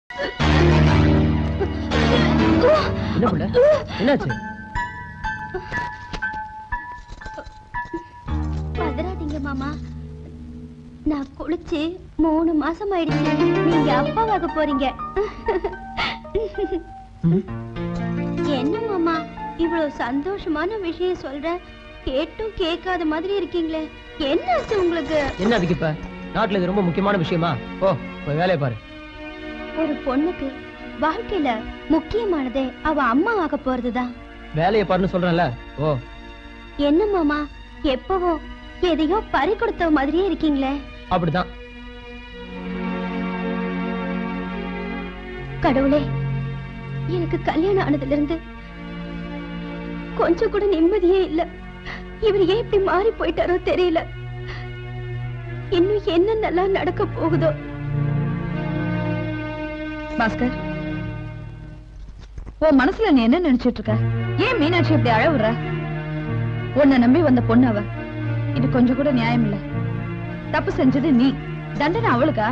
என்ன புள்ள என்னாச்சு பதறாதீங்க மாமா நான் குளிச்சு மூணு மாசம் ஆயிடுச்சு நீங்க அப்பாவாக போறீங்க ம், என்ன மாமா இவ்வளவு சந்தோஷமான விஷயம் சொல்றேன் கேட்டும் கேட்காத மாதிரி இருக்கீங்களே என்னாச்சு உங்களுக்கு என்ன அதுக்கு இப்ப நாட்டுல இது ரொம்ப முக்கியமான விஷயமா ஓ போய் வேலையை பாரு ஒரு பொண்ணுக்கு வாழ்க்கையில முக்கியமானதே அவ அம்மா ஆக போறதுதான் வேலையை பாருன்னு சொல்றேன்ல ஓ என்ன மாமா எப்பவும் எதையோ பறி கொடுத்த மாதிரியே இருக்கீங்களே அப்படிதான் கடவுளே எனக்கு கல்யாணம் ஆனதுல இருந்து கொஞ்சம் கூட நிம்மதியே இல்ல இவர் ஏன் இப்படி மாறி போயிட்டாரோ தெரியல இன்னும் என்னென்னலாம் நடக்க போகுதோ பாஸ்கர் உன் மனசுல நீ என்ன நினைச்சிட்டு இருக்க ஏன் மீனாட்சி இப்படி அழவுற உன்னை நம்பி வந்த பொண்ணு அவ இது கொஞ்சம் கூட நியாயம் இல்ல தப்பு செஞ்சது நீ தண்டனை அவளுக்கா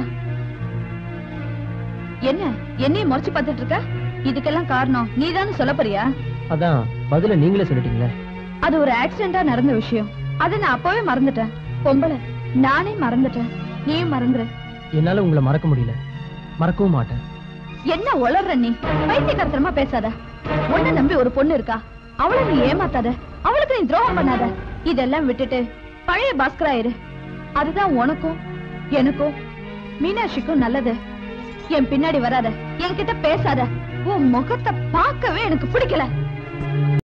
என்ன என்னைய முறைச்சு பார்த்துட்டு இருக்க இதுக்கெல்லாம் காரணம் நீதானே சொல்ல போறியா அதான் பதில நீங்களே சொல்லிட்டீங்களே அது ஒரு ஆக்சிடென்டா நடந்த விஷயம் அதை நான் அப்பவே மறந்துட்டேன் பொம்பளை நானே மறந்துட்டேன் நீயும் மறந்துரு என்னால உங்களை மறக்க முடியல மறக்கவும் மாட்டேன் என்ன உளர்ற நீ பைத்தியக்காரத்தனமா பேசாத உன்னை நம்பி ஒரு பொண்ணு இருக்கா அவளை நீ ஏமாத்தாத அவளுக்கு நீ துரோகம் பண்ணாத இதெல்லாம் விட்டுட்டு பழைய பாஸ்கரா இரு அதுதான் உனக்கும் எனக்கும் மீனாட்சிக்கும் நல்லது என் பின்னாடி வராத என்கிட்ட பேசாத உன் முகத்தை பார்க்கவே எனக்கு பிடிக்கல